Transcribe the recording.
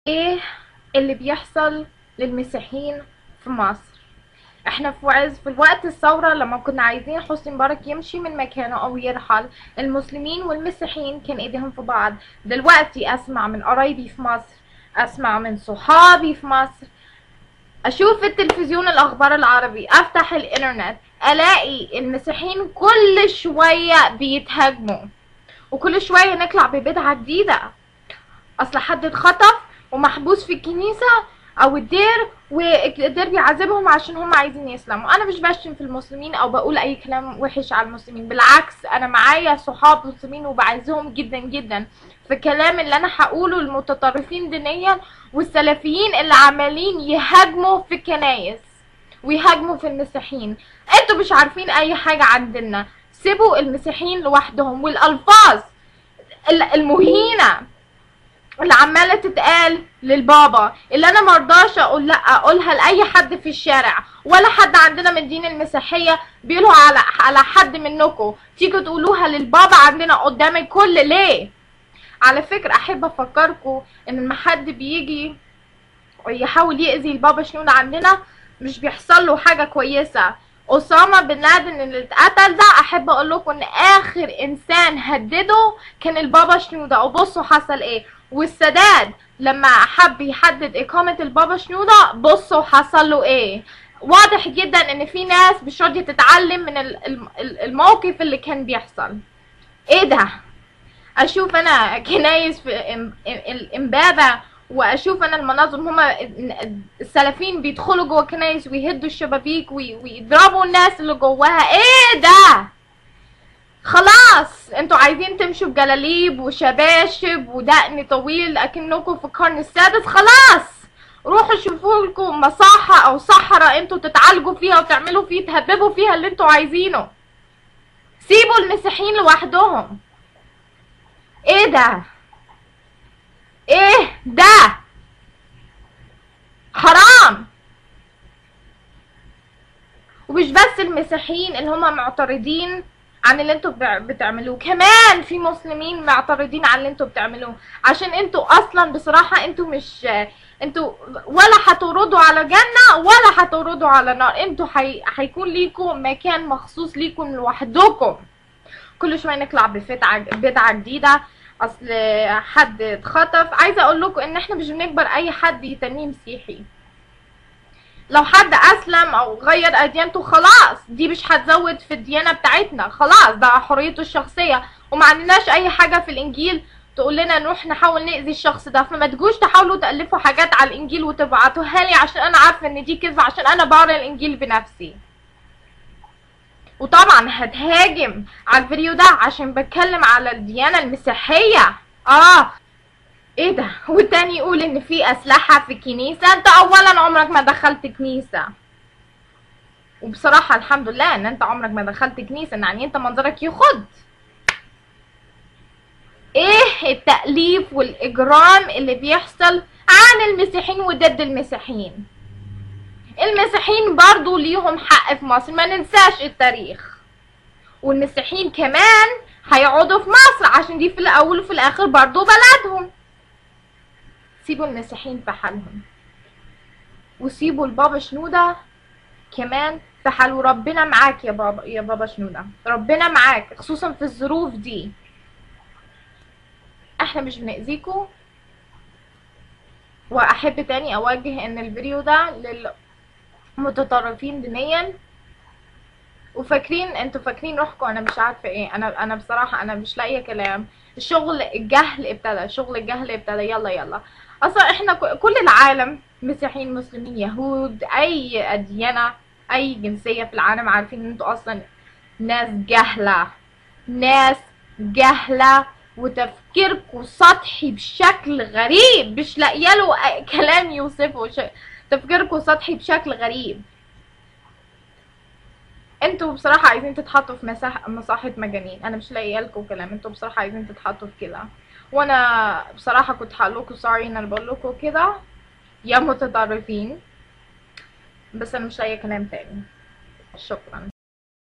ايه اللي بيحصل للمسيحيين في مصر احنا في وعز في الوقت الثورة لما كنا عايزين حسني مبارك يمشي من مكانه او يرحل المسلمين والمسيحيين كان ايديهم في بعض دلوقتي اسمع من قرايبي في مصر اسمع من صحابي في مصر اشوف في التلفزيون الاخبار العربي افتح الانترنت الاقي المسيحيين كل شوية بيتهاجموا وكل شوية نطلع ببدعة جديدة اصل حد اتخطف ومحبوس في الكنيسة او الدير والدير بيعذبهم عشان هم عايزين يسلموا انا مش بشتم في المسلمين او بقول اي كلام وحش على المسلمين بالعكس انا معايا صحاب مسلمين وبعزهم جدا جدا في الكلام اللي انا هقوله المتطرفين دينيا والسلفيين اللي عمالين يهاجموا في الكنايس ويهاجموا في المسيحيين انتوا مش عارفين اي حاجة عن ديننا سيبوا المسيحيين لوحدهم والالفاظ المهينة اللي عماله تتقال للبابا اللي انا مرضاش اقول لا اقولها لاي حد في الشارع ولا حد عندنا من الدين المسيحيه بيقولوا على على حد منكم تيجوا تقولوها للبابا عندنا قدام الكل ليه على فكره احب افكركم ان لما حد بيجي يحاول يأذي البابا شنودة عندنا مش بيحصل له حاجه كويسه أسامة بن لادن اللي اتقتل ده أحب أقول لكم إن آخر إنسان هدده كان البابا شنودة وبصوا حصل إيه والسداد لما حب يحدد إقامة البابا شنودة بصوا حصل له إيه واضح جدا إن في ناس مش راضية تتعلم من الموقف اللي كان بيحصل إيه ده أشوف أنا كنايس في إمبابة واشوف انا المناظر هما السلفيين بيدخلوا جوه الكنايس ويهدوا الشبابيك ويضربوا الناس اللي جواها ايه ده خلاص انتوا عايزين تمشوا بجلاليب وشباشب ودقن طويل اكنكم في القرن السادس خلاص روحوا شوفوا لكم مصحة او صحراء انتوا تتعالجوا فيها وتعملوا فيه تهببوا فيها اللي انتوا عايزينه سيبوا المسيحيين لوحدهم ايه ده ايه ده حرام ومش بس المسيحيين اللي هم معترضين عن اللي انتوا بتعملوه كمان في مسلمين معترضين عن اللي انتوا بتعملوه عشان انتوا اصلا بصراحة انتوا مش انتوا ولا هتوردوا على جنة ولا هتوردوا على نار انتوا هيكون حي... ليكم مكان مخصوص ليكم لوحدكم كل شوية نطلع بفتعة بدعة جديدة اصل حد اتخطف عايزه اقول لكم ان احنا مش بنجبر اي حد يتنيه مسيحي لو حد اسلم او غير اديانته خلاص دي مش هتزود في الديانه بتاعتنا خلاص ده حريته الشخصيه وما عندناش اي حاجه في الانجيل تقول لنا نروح نحاول نأذي الشخص ده فما تجوش تحاولوا تألفوا حاجات على الانجيل وتبعتوها لي عشان انا عارفه ان دي كذبه عشان انا بقرا الانجيل بنفسي وطبعا هتهاجم على الفيديو ده عشان بتكلم على الديانة المسيحية اه ايه ده والتاني يقول ان في اسلحة في الكنيسة انت اولا عمرك ما دخلت كنيسة وبصراحة الحمد لله ان انت عمرك ما دخلت كنيسة يعني انت منظرك يخض ايه التأليف والاجرام اللي بيحصل عن المسيحيين وضد المسيحيين المسيحيين برضو ليهم حق في مصر ما ننساش التاريخ والمسيحيين كمان هيقعدوا في مصر عشان دي في الاول وفي الاخر برضو بلدهم سيبوا المسيحيين في حالهم وسيبوا البابا شنودة كمان في حاله ربنا معاك يا بابا يا بابا شنودة ربنا معاك خصوصا في الظروف دي احنا مش بنأذيكوا واحب تاني اوجه ان الفيديو ده لل متطرفين دينيا وفاكرين انتوا فاكرين روحكم انا مش عارفه ايه انا انا بصراحه انا مش لاقيه كلام الشغل الجهل ابتدى شغل الجهل ابتدى يلا يلا اصلا احنا كل العالم مسيحيين مسلمين يهود اي اديانه اي جنسيه في العالم عارفين ان انتوا اصلا ناس جهله ناس جهله وتفكيركم سطحي بشكل غريب مش لاقيه له كلام يوصفه ش... تفكيركم سطحي بشكل غريب انتوا بصراحة عايزين تتحطوا في مساحة مساحة مجانين انا مش لاقيه لكم كلام انتوا بصراحة عايزين تتحطوا في كده وانا بصراحة كنت هقول لكم سوري ان انا بقول لكم كده يا متطرفين بس انا مش لاقيه كلام تاني شكرا